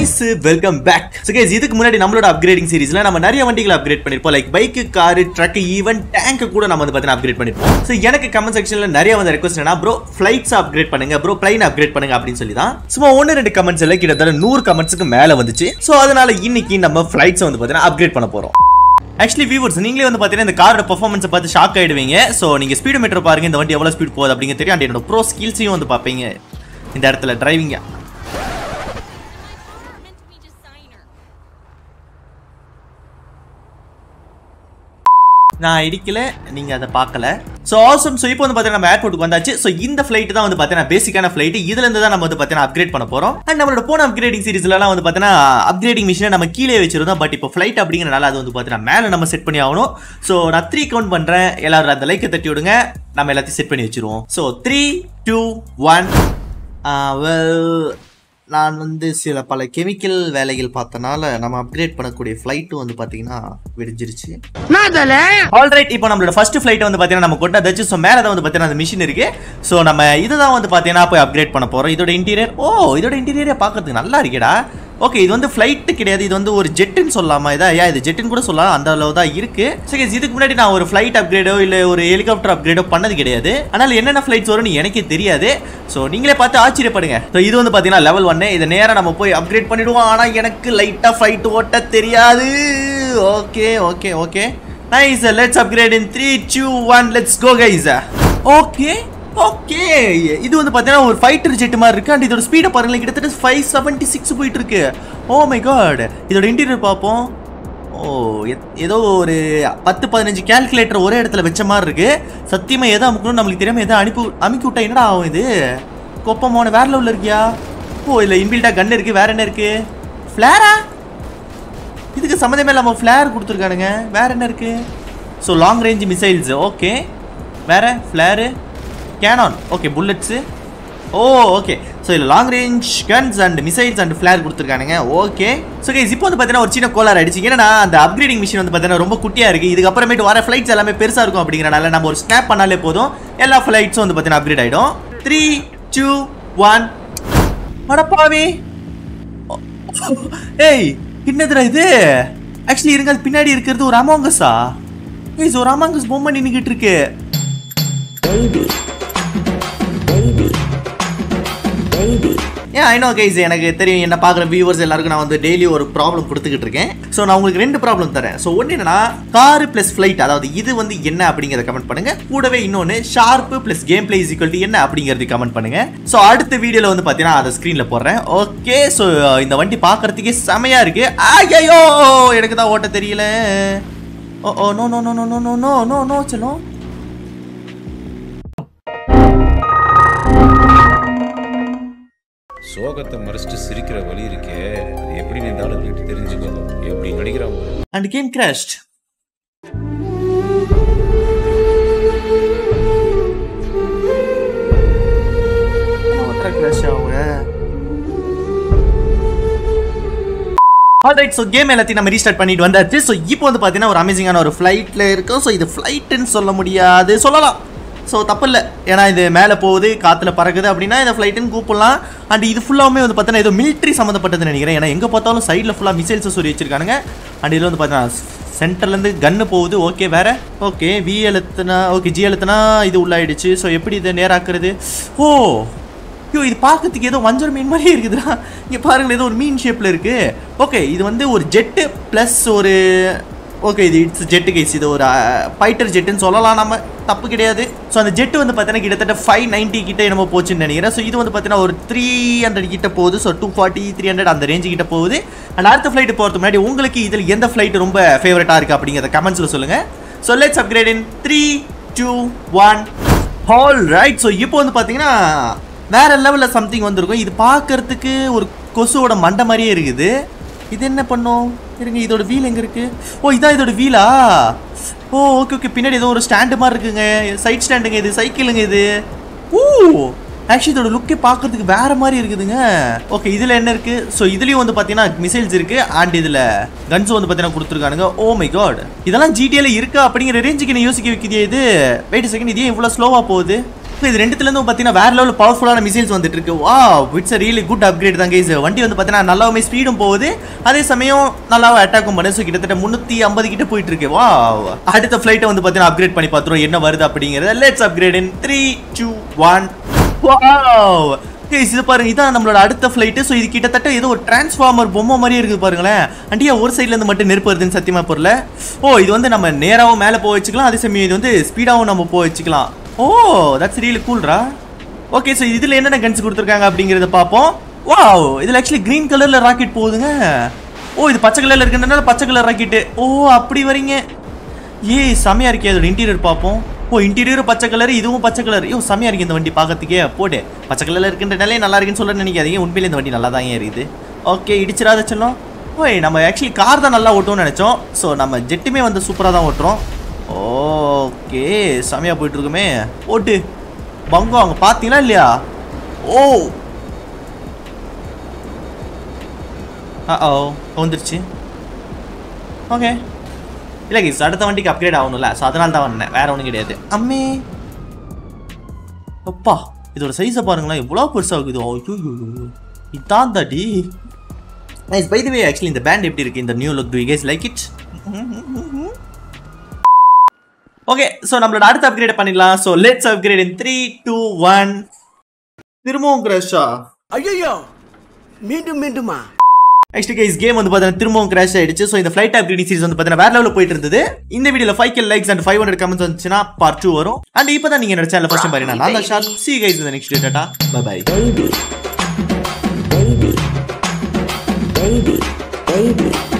Guys welcome back so guys இதுக்கு முன்னாடி நம்மளோட அப்கிரேடிங் சீரிஸ்ல நம்ம நிறைய வண்டிகளை அப்கிரேட் பண்ணிருப்போம் like bike car truck even tank கூட நம்ம வந்து பார்த்தீங்கன்னா அப்கிரேட் பண்ணிருப்போம் ஸோ எனக்கு கமெண்ட் செக்ஷன்ல நிறைய வந்து ரெக்வஸ்ட் என்ன ப்ரோ ஃபிளைட்ஸ் அப்கிரேட் பண்ணுங்க ப்ரோ பிளைன் அப்கிரேட் பண்ணுங்க அப்படின்னு சொல்லி தான் சும்மா ஒன்று ரெண்டு கமெண்ட்ஸ் எல்லாம் கிட்டத்தட்ட நூறு கமெண்ட்ஸ்க்கு மேலே வந்துச்சு ஸோ அதனால இன்னைக்கு நம்ம ஃபிளைட்ஸ் வந்து பார்த்தீங்கன்னா அப்கிரேட் பண்ண போறோம் ஆக்சுவலி வியூவர்ஸ் நீங்களே வந்து பார்த்தீங்கன்னா இந்த காரோட பர்ஃபார்மன்ஸை பார்த்து ஷாக் ஆயிடுவீங்க ஸோ நீங்கள் ஸ்பீடு மீட்டர் பாருங்க இந்த வண்டி எவ்வளோ ஸ்பீட் போகுது அப்படிங்க தெரியும் அண்ட் என்னோட ப்ரோ ஸ்கில்ஸையும் வந்து பார்ப்பீங்க இந்த இடத்துல டிரைவிங்க meant to be designer. நான் இடிக்கல நீங்க அதை பார்க்கல ஸோ ஆசம் ஸோ இப்போ வந்து பார்த்தீங்கன்னா நம்ம ஏர்போர்ட்டுக்கு வந்தாச்சு ஸோ இந்த ஃப்ளைட் தான் வந்து பார்த்தீங்கன்னா பேசிக்கான ஃப்ளைட் இதுல இருந்து தான் நம்ம வந்து பார்த்தீங்கன்னா அப்கிரேட் பண்ண போறோம் அண்ட் நம்மளோட போன அப்கிரேடிங் சீரிஸ்லாம் வந்து பார்த்தீங்கன்னா அப்கிரேடிங் மிஷினை நம்ம கீழே வச்சிருந்தோம் பட் இப்போ ஃப்ளைட் அப்படிங்கிறனால அது வந்து பார்த்தீங்கன்னா மேலே நம்ம செட் பண்ணி ஆகணும் ஸோ நான் த்ரீ கவுண்ட் பண்றேன் எல்லாரும் அந்த லைக்கை தட்டி விடுங்க நம்ம எல்லாத்தையும் செட் பண்ணி வச்சிருவோம் so three two one well நான் வந்து சில பல கெமிக்கல் வேலைகள் பார்த்தனால நம்ம அப்கிரேட் பண்ணக்கூடிய ஃப்ளைட்டும் வந்து பார்த்தீங்கன்னா விடிஞ்சிருச்சு ஆல்ரைட் இப்போ நம்மளோட ஃபர்ஸ்ட் ஃப்ளைட் வந்து பார்த்தீங்கன்னா நம்ம கொண்டாச்சு ஸோ மேலே தான் வந்து பார்த்தீங்கன்னா அந்த மிஷின் இருக்கு ஸோ நம்ம இதை தான் வந்து பார்த்தீங்கன்னா போய் அப்கிரேட் பண்ண போகிறோம் இதோட இன்டீரியர் ஓ இதோட இன்டீரியரே பார்க்கறதுக்கு நல்லா இருக்கேடா ஓகே இது வந்து ஃப்ளைட்டு கிடையாது இது வந்து ஒரு ஜெட்டுன்னு சொல்லலாமா இதா ஏன் இது ஜெட்டுன்னு கூட சொல்லலாம் அந்த அளவு தான் இருக்கு சரி இதுக்கு முன்னாடி நான் ஒரு ஃப்ளைட் அப்கிரேடோ இல்லை ஒரு ஹெலிகாப்டர் அப்கிரேடோ பண்ணது கிடையாது ஆனால் என்னென்ன ஃப்ளைட்ஸ் வரும்னு எனக்கே தெரியாது ஸோ நீங்களே பார்த்து ஆச்சரியப்படுங்க ஸோ இது வந்து பார்த்தீங்கன்னா லெவல் ஒன்னு இதை நேராக நம்ம போய் அப்கிரேட் பண்ணிடுவோம் ஆனால் எனக்கு லைட்டாக ஃப்ளைட் ஓட்ட தெரியாது okay okay okay nice let's upgrade in three two one let's go guys okay okay இது வந்து பார்த்தீங்கன்னா ஒரு ஃபைட்டர் ஜெட் மாதிரி இருக்கு அண்ட் இதோட ஸ்பீடை பாருங்களேன் கிட்டத்தட்ட ஃபைவ் செவன்ட்டி சிக்ஸ் போயிட்டு இருக்கு ஓ மை காட் இதோட இன்டீரியர் பார்ப்போம் ஓ எத்- ஏதோ ஒரு பத்து பதினஞ்சு கால்குலேட்டர் ஒரே இடத்துல வச்ச மாதிரி இருக்கு சத்தியமா எதை அமுக்கணும் நம்மளுக்கு தெரியாம எதை அனுப்பி அமுக்கி விட்டா என்னடா ஆகும் இது கொப்பமான வேற லெவலில் இருக்கியா ஓ இல்லை இன்பில்டா கன் இருக்கு வேற என்ன இருக்கு ஃப்ளேரா இதுக்கு சம்மந்தமே இல்லாமல் ஃப்ளேர் கொடுத்துருக்கானுங்க வேற என்ன இருக்கு so long range missiles okay வேற flare cannon okay bullets oh okay so இதில் long range guns and missiles and flare கொடுத்துருக்கானுங்க ஓகே ஸோ கைஸ் இப்போ வந்து பார்த்தீங்கன்னா ஒரு சின்ன கோளாறு அடிச்சு ஏன்னா அந்த அப்கிரேடிங் மிஷின் வந்து பார்த்தீங்கன்னா ரொம்ப குட்டியாக இருக்குது இதுக்கப்புறமேட்டு வர ஃப்ளைட்ஸ் எல்லாமே பெருசாக இருக்கும் அப்படிங்கிறனால நம்ம ஒரு ஸ்னாப் பண்ணாலே போதும் எல்லா ஃப்ளைட்ஸும் வந்து பார்த்தீங்கன்னா அப்கிரேட் ஆகிடும் த்ரீ டூ ஒன் அடப்பாவி ஏய் என்னதுடா இது ஆக்சுவலி இருங்க அது பின்னாடி இருக்கிறது ஒரு அமாங்கஸா ஏய் ஒரு அமாங்கஸ் பொம்மை நின்னுகிட்டு இருக்கு ஏன் ஐ நோ கைஸ் எனக்கு தெரியும் என்ன பார்க்குற வியூவர்ஸ் எல்லாருக்கும் நான் வந்து டெய்லி ஒரு ப்ராப்ளம் கொடுத்துக்கிட்டு இருக்கேன் ஸோ நான் உங்களுக்கு ரெண்டு ப்ராப்ளம் தரேன் ஸோ ஒன்று என்னன்னா காரு ப்ளஸ் ஃப்ளைட் அதாவது இது வந்து என்ன அப்படிங்கிறத கமெண்ட் பண்ணுங்க கூடவே இன்னொன்று sharp plus game play is என்ன அப்படிங்கிறது கமெண்ட் பண்ணுங்க ஸோ அடுத்த வீடியோவில் வந்து பார்த்தீங்கன்னா அதை ஸ்க்ரீனில் போடுறேன் ஓகே ஸோ இந்த வண்டி பார்க்கறதுக்கே செமையா இருக்கு ஐயோ எனக்கு தான் ஓட்ட தெரியல oh oh no no no no no no no no no செல்லும் சோகத்தை மறைச்சிட்டு சிரிக்கிற வழி இருக்கே அது எப்படி நின்றாலும் வீட்டு தெரிஞ்சுக்கோ எப்படி நடிக்கிறான் பாரு. அண்ட் கேம் கிராஷ்ட் கிராஷ் ஆகுங்க ஆல்ரைட் ஸோ கேம் எல்லாத்தையும் நம்ம ரீஸ்டார்ட் பண்ணிட்டு வந்தாச்சு ஸோ இப்போ வந்து பார்த்தீங்கன்னா ஒரு அமேசிங்கான ஒரு ஃப்ளைட்டில் இருக்கும் ஸோ இது ஃப்ளைட்டுன்னு சொல்ல முடியாது சொல்லலாம் ஸோ தப்பு இல்லை ஏன்னா இது மேலே போகுது காற்றுல பறக்குது அப்படின்னா இதை ஃப்ளைட்டுன்னு கூப்பிடலாம் அண்ட் இது ஃபுல்லாமே வந்து பார்த்தீங்கன்னா ஏதோ மிலிட்ரி சம்மந்தப்பட்டதுன்னு நினைக்கிறேன் ஏன்னா எங்கே பார்த்தாலும் சைடில் ஃபுல்லாக மிசைல்ஸை சொல்லி வச்சிருக்கானுங்க அண்ட் இதில் வந்து பார்த்தீங்கன்னா சென்டர்லேருந்து கன்று போகுது ஓகே வேற ஓகே வி எழுத்துனா ஓகே ஜி எழுத்துனா இது உள்ளாயிடுச்சு ஸோ எப்படி இதை நேராக்குறது ஓ ஐயோ இது பார்க்கறதுக்கு ஏதோ வஞ்சர் மீன் மாதிரியே இருக்குதுடா இங்கே பாருங்களேன் ஏதோ ஒரு மீன் ஷேப்பில் இருக்கு ஓகே இது வந்து ஒரு ஜெட்டு ப்ளஸ் ஒரு ஓகே இது இட்ஸ் ஜெட்டு கேஸ் இது ஒரு ஃபைட்டர் ஜெட்டுன்னு சொல்லலாம் நம்ம தப்பு கிடையாது ஸோ அந்த ஜெட்டு வந்து பார்த்தீங்கன்னா கிட்டத்தட்ட ஃபைவ் நைன்ட்டி கிட்ட என்னமோ போச்சுன்னு நினைக்கிறேன் ஸோ இது வந்து பார்த்தீங்கன்னா ஒரு த்ரீ ஹண்ட்ரட் கிட்ட போகுது so two forty three hundred அந்த ரேஞ்சு கிட்ட போகுது அண்ட் அடுத்த ஃப்ளைட்டு போகிறதுக்கு முன்னாடி உங்களுக்கு இதில் எந்த ஃப்ளைட் ரொம்ப ஃபேவரட்டாக இருக்குது அப்படிங்கிறத கமெண்ட்ஸில் சொல்லுங்கள் so let's upgrade in three two one all right so இப்போ வந்து பார்த்தீங்கன்னா வேற லெவலில் சம்திங் வந்திருக்கும் இது பார்க்கறதுக்கு ஒரு கொசுவோட மண்டை மாதிரியே இருக்குது இது என்ன பண்ணும் இருங்க இதோட வீல் எங்கே இருக்கு ஓ இதான் இதோட வீலா ஓ ஓகே ஓகே பின்னாடி ஏதோ ஒரு ஸ்டாண்டு மாதிரி இருக்குங்க சைட் ஸ்டாண்டுங்க இது சைக்கிளுங்க இது ஊ ஆக்சுவலி இதோட லுக்கே பார்க்கறதுக்கு வேற மாதிரி இருக்குதுங்க ஓகே இதில் என்ன இருக்கு ஸோ இதுலேயும் வந்து பார்த்தீங்கன்னா மிசைல்ஸ் இருக்கு அண்ட் இதில் கன்ஸும் வந்து பார்த்தீங்கன்னா கொடுத்துருக்கானுங்க ஓ மை காட் இதெல்லாம் ஜிடிஏல இருக்கா அப்படிங்கிற ரேஞ்சுக்கு என்ன யோசிக்க வைக்குதே இது வெயிட் செகண்ட் இதே இவ்வளோ ஸ்லோவாக போகுது இது ரெண்டுத்துல இருந்து பாத்தீங்கன்னா வேற லெவல் பவர்ஃபுல்லான மிசைல்ஸ் வந்துட்டு இருக்கு வா இட்ஸ் ரியலி குட் அப்கிரேட் தான் கைஸ் வண்டி வந்து பாத்தீங்கன்னா நல்லாவே ஸ்பீடும் போகுது அதே சமயம் நல்லாவே அட்டாக்கும் பண்ணுது ஸோ கிட்டத்தட்ட முன்னூத்தி ஐம்பது கிட்ட போயிட்டு இருக்கு வா அடுத்த ஃபிளைட்டை வந்து பாத்தீங்கன்னா அப்கிரேட் பண்ணி பார்த்துருவோம் என்ன வருது அப்படிங்கறத let's upgrade in three two one wow guys இது பாருங்க இதான் நம்மளோட அடுத்த ஃப்ளைட்டு ஸோ இது கிட்டத்தட்ட ஏதோ ஒரு டிரான்ஸ்ஃபார்மர் பொம்மை மாதிரியே இருக்குது பாருங்களேன் அண்டியா ஒரு சைடுல இருந்து மட்டும் நெருப்பு வருதுன்னு சத்தியமா பொருள் ஓ இது வந்து நம்ம நேராகவும் மேலே போக வச்சுக்கலாம் அதே சமயம் இது வந்து ஸ்பீடாகவும் நம்ம போக வச்சுக்கலாம் ஓ தட்ஸ் ரியலி கூல்ரா ஓகே ஸோ இதில் என்னென்ன கன்ஸ் கொடுத்துருக்காங்க அப்படிங்கிறத பார்ப்போம் வாவ் இதில் ஆக்சுவலி க்ரீன் கலரில் ராக்கெட் போகுதுங்க ஓ இது பச்சை கலரில் இருக்குன்றனால பச்சை கலர் ராக்கெட்டு ஓ அப்படி வரீங்க ஏய் செமையா இருக்கே அதோட இன்டீரியர் பார்ப்போம் ஓ இன்டீரியர் பச்சை கலர் இதுவும் பச்சை கலர் ஐயோ செமையா இருக்கு இந்த வண்டி பார்க்கறதுக்கே போடு பச்சை கலர்ல இருக்கின்றனாலே நல்லா இருக்குன்னு சொல்ல நினைக்காதீங்க உண்மையிலே இந்த வண்டி நல்லா தான் இருக்குது ஓகே இடிச்சிடாத செல்லம் ஓய் நம்ம ஆக்சுவலி கார் தான் நல்லா ஓட்டுவோம்னு நினைச்சோம் ஸோ நம்ம ஜெட்டுமே வந்து சூப்பராக தான் ஓட்டுறோம் ஓகே செமையா போயிட்டு இருக்குமே ஓட்டு பங்கம் அவங்க பார்த்தீங்களா இல்லையா ஓ ஓ வந்துருச்சு ஓகே இல்லை கைஸ் அடுத்த வண்டிக்கு அப்கிரேட் ஆகணும்ல ஸோ அதனால தான் வந்தேன் வேற ஒன்றும் கிடையாது அம்மே அப்பா இதோட சைஸை பாருங்களேன் எவ்வளோ பெருசாகுது ஐயோ இதான் தாடி nice by the way actually இந்த பேண்ட் எப்படி இருக்கு இந்த new look to you guys like it okay so நம்மளோட அடுத்த அப்கிரேட் பண்ணிடலாம் so let's upgrade in three two one திரும்பவும் கிரஷா ஐயோ மீண்டும் மீண்டுமா ஆக்சுவலி கைஸ் கேம் வந்து பார்த்தீங்கன்னா திரும்பவும் கிராஷ் ஆயிடுச்சு ஸோ இந்த ஃபிளைட் அப்கிரேடிங் சீரிஸ் வந்து பார்த்தீங்கன்னா வேற லெவலில் போயிட்டு இருந்தது இந்த வீடியோல five K likes and five hundred comments வந்துச்சுன்னா பார்ட் டூ வரும் அண்ட் இப்போ தான் நீங்கள் என்னோட சேனல் ஃபர்ஸ்ட் பாருங்க நான் தான் ஷார்ட் சி கைஸ் இந்த நெக்ஸ்ட் டாட்டா bye baby, baby, baby, baby.